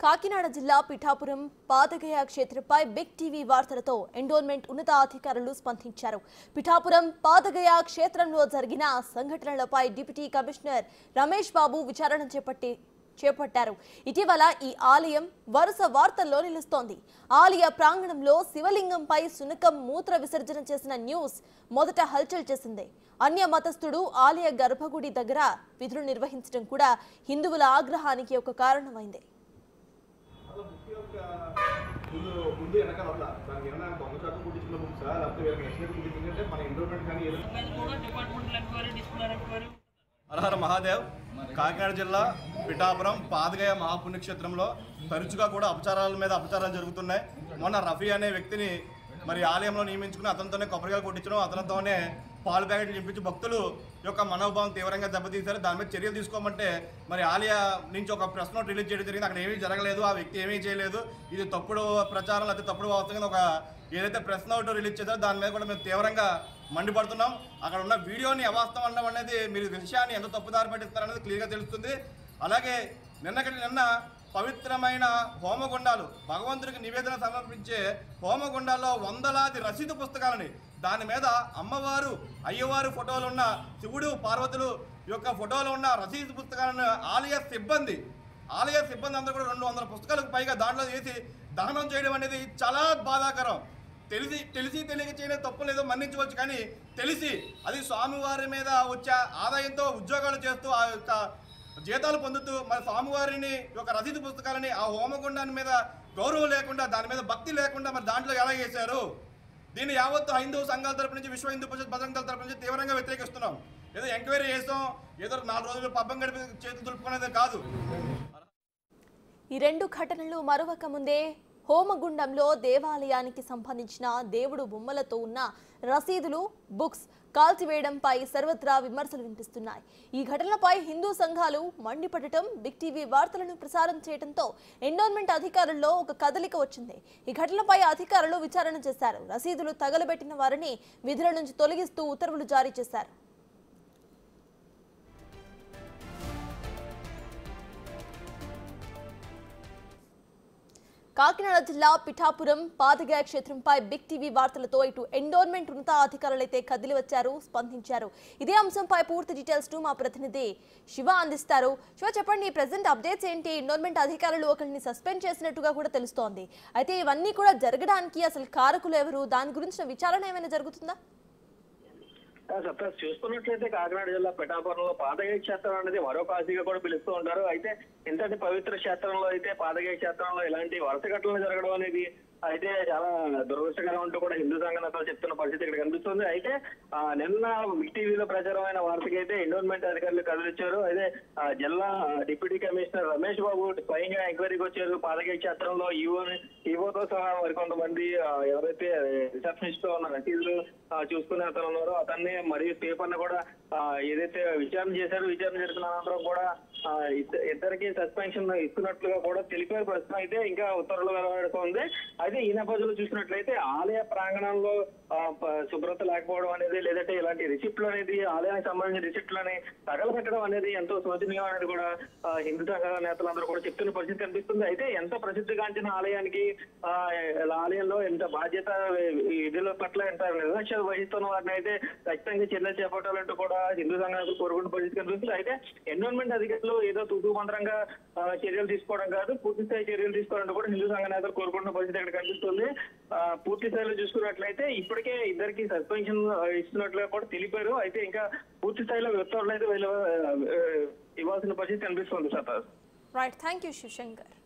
కాకినాడ జిల్లా పిఠాపురం పాదగయ క్షేత్రంపై Big TV వార్తలతో ఎండోన్మెంట్ ఉన్నతాధికారులు స్పందించారు పిఠాపురం పాదగయ క్షేత్రంలో జరిగిన సంఘటనలపై డిప్యూటీ కమిషనర్ రమేష్ బాబు విచారణ చేపట్టి చేపట్టారు ఇటీవల ఈ ఆలయం వరుస వార్తల్లో నిలుస్తోంది ఆలయ ప్రాంగణంలో శివలింగంపై సునకం మూత్ర విసర్జన చేసిన న్యూస్ మొదట హల్చల్ చేసింది అన్య మతస్థుడు ఆలయ గర్భగుడి దగ్గర విధులు నిర్వహించడం కూడా హిందువుల ఆగ్రహానికి ఒక కారణమైంది అలా బుక్ యొక్క ముందు ముందు వెనకాల అట్లా దానికి ఏమైనా దొంగ శాతం కుట్టించిన బుక్స్ లేకపోతే వీళ్ళకి నచ్చినట్టు కుట్టించిందంటే మన ఎండోమెంట్ కానీ ఏదో departmental enquiry disciplinary enquiry Harahara Mahadev Kakinada జిల్లా పిఠాపురం పాదగయ మహాపుణ్యక్షేత్రంలో తరచుగా కూడా అపచారాల మీద అపచారాలు జరుగుతున్నాయి మొన్న రఫీ అనే వ్యక్తిని మరి ఆలయంలో నియమించుకుని అతనితోనే కొబ్బరికాయలు కొట్టించడం అతనితోనే పాలు ప్యాకెట్లు నింపించి భక్తులు యొక్క మనోభావం తీవ్రంగా దెబ్బతీశారు దాని మీద చర్యలు తీసుకోమంటే మరి ఆలయ నుంచి ఒక ప్రెస్ నోట్ రిలీజ్ చేయడం జరిగింది అక్కడ ఏమీ జరగలేదు ఆ వ్యక్తి ఏమీ చేయలేదు ఇది తప్పుడు ప్రచారం లేకపోతే తప్పుడు వార్త కింద ఒక ఏదైతే ప్రెస్ నోట్ రిలీజ్ చేశారో దాని మీద కూడా మేము తీవ్రంగా మండిపడుతున్నాం అక్కడ ఉన్న వీడియోని అవాస్తవం అనడం అనేది మీరు విషయాన్ని ఎంత తప్పుదారి పట్టిస్తారనేది క్లియర్గా తెలుస్తుంది అలాగే నిన్నకటి నిన్న పవిత్రమైన హోమగుండాలు భగవంతుడికి నివేదన సమర్పించే హోమగుండాల్లో వందలాది రసీదు పుస్తకాలని దాని మీద అమ్మవారు అయ్యవారు ఫోటోలు ఉన్న శివుడు పార్వతులు యొక్క ఫోటోలు ఉన్న రసీదు పుస్తకాలను ఆలయ సిబ్బంది ఆలయ సిబ్బంది అందరూ కూడా రెండు వందల పుస్తకాలకు పైగా దాంట్లో వేసి దహనం చేయడం అనేది చాలా బాధాకరం తెలిసి తెలిసి తెలియక చేయడం తప్పు లేదో మన్నించవచ్చు కానీ తెలిసి అది స్వామివారి మీద వచ్చే ఆదాయంతో ఉద్యోగాలు చేస్తూ ఆ యొక్క జీతాలు పొందుతూ మరి స్వామివారిని యొక్క రసీదు పుస్తకాలని ఆ హోమగుండాన్ని మీద గౌరవం లేకుండా దాని మీద భక్తి లేకుండా మరి దాంట్లో ఎలా చేశారు దీన్ని యావత్తు హైందవ సంఘాల తరపు నుంచి విశ్వ హిందూ పరిషత్ బజరంగ దళ తరపు నుంచి తీవ్రంగా వ్యతిరేకిస్తున్నాం ఏదో ఎంక్వైరీ చేస్తాం ఏదో నాలుగు రోజులు పబ్బం గడిపి చేతులు దులుపుకునేది కాదు ఈ రెండు ఘటనలు మరొక ముందే హోమగుండంలో దేవాలయానికి సంబంధించిన దేవుడు బొమ్మలతో ఉన్న రసీదులు బుక్స్ కాల్చివేయడంపై సర్వత్రా విమర్శలు వినిపిస్తున్నాయి ఈ ఘటనపై హిందూ సంఘాలు మండిపడటం బిగ్ టీవీ వార్తలను ప్రసారం చేయడంతో ఎండోన్మెంట్ అధికారుల్లో ఒక కదలిక వచ్చింది ఈ ఘటనపై అధికారులు విచారణ చేశారు రసీదులు తగలబెట్టిన వారిని విధుల నుంచి తొలగిస్తూ ఉత్తర్వులు జారీ చేశారు కాకినాడ జిల్లా పిఠాపురం పాదగయ క్షేత్రంపై బిగ్ టీవీ వార్తలతో ఇటు ఎండోన్మెంట్ ఉన్నతాధికారులైతే కదిలి వచ్చారు స్పందించారు ఇదే అంశంపై పూర్తి డీటెయిల్స్ ను మా ప్రతినిధి శివ అందిస్తారు శివ చెప్పండి ప్రజెంట్ అప్డేట్స్ ఏంటి ఎండోన్మెంట్ అధికారులు ఒకరిని సస్పెండ్ చేసినట్టుగా కూడా తెలుస్తోంది అయితే ఇవన్నీ కూడా జరగడానికి అసలు కారకులు ఎవరు దాని గురించిన విచారణ ఏమైనా జరుగుతుందా సప్తాస్ చూసుకున్నట్లయితే కాకినాడ జిల్లా పిఠాపురంలో పాదగయ క్షేత్రం అనేది మరో కాశీగా కూడా పిలుస్తూ ఉంటారు అయితే ఇంతటి పవిత్ర క్షేత్రంలో అయితే పాదగయ క్షేత్రంలో ఇలాంటి వరుస ఘటనలు జరగడం అనేది అయితే చాలా దురదృష్టకరం అంటూ కూడా హిందూ సంఘ నేతలు చెప్తున్న పరిస్థితి ఇక్కడ కనిపిస్తుంది అయితే ఆ, నిన్న బిగ్ టీవీలో ప్రచారమైన వార్తకి అయితే ఎండోన్మెంట్ అధికారులు కదిలిచ్చారు అయితే ఆ, జిల్లా డిప్యూటీ కమిషనర్ రమేష్ బాబు స్వయంగా ఎంక్వైరీకి వచ్చారు పాదగయ క్షేత్రంలో ఈవో ఈవోతో సహా మరికొంతమంది ఆ, ఎవరైతే రిసెప్షనిస్ట్ ఉన్న రసీదులు ఆ, చూసుకునే అతను ఉన్నారో అతన్ని మరియు స్టీఫన్ కూడా ఆ, ఏదైతే విచారణ చేశారో విచారణ జరిపిన అనంతరం కూడా ఆ, ఇద్ద- ఇద్దరికి సస్పెన్షన్ ఇస్తున్నట్లుగా కూడా తెలిపారు ప్రస్తుతం అయితే ఇంకా ఉత్తర్వులు వెలువడుతోంది అయితే ఈ నేపథ్యంలో చూసినట్లయితే ఆలయ ప్రాంగణంలో ఆ, ప- శుభ్రత లేకపోవడం అనేది లేదంటే ఇలాంటి రిసిప్ట్లు అనేది ఆలయానికి సంబంధించిన రిసిప్ట్లని తగలబెట్టడం అనేది ఎంతో శోచనీయం అనేది కూడా ఆ, హిందూ సంఘ నేతలందరూ కూడా చెప్తున్న పరిస్థితి కనిపిస్తుంది అయితే ఎంతో ప్రసిద్ధిగాంచిన ఆలయానికి ఆ, ఇలా ఆలయంలో ఎంత బాధ్యత ఈ విధుల పట్ల ఎంత నిర్లక్ష్యం వహిస్తున్న వారిని అయితే ఖచ్చితంగా చర్యలు చేపట్టాలంటూ కూడా హిందూ సంఘాలకు కోరుకున్న పరిస్థితి కనిపిస్తుంది అయితే ఎన్విరాన్మెంట్ అధికారులు ఏదో తూతూ మంత్రంగా ఆ, చర్యలు తీసుకోవడం కాదు పూర్తి స్థాయి చర్యలు తీసుకోవాలంటూ కూడా హిందూ సంఘ నేతలు కోరుకుంటున్న పరిస్థితి ఇక్కడ కనిపిస్తుంది ఆ, పూర్తి స్థాయిలో చూసుకున్నట్లయితే ఇప్పటికే ఇద్దరికి సస్పెన్షన్ ఇస్తున్నట్లుగా కూడా తెలిపారు అయితే ఇంకా పూర్తి స్థాయిలో ఉత్తర్వులు అయితే వెలువ- ఆ, ఇవ్వాల్సిన పరిస్థితి కనిపిస్తుంది sir right thank you Shivshankar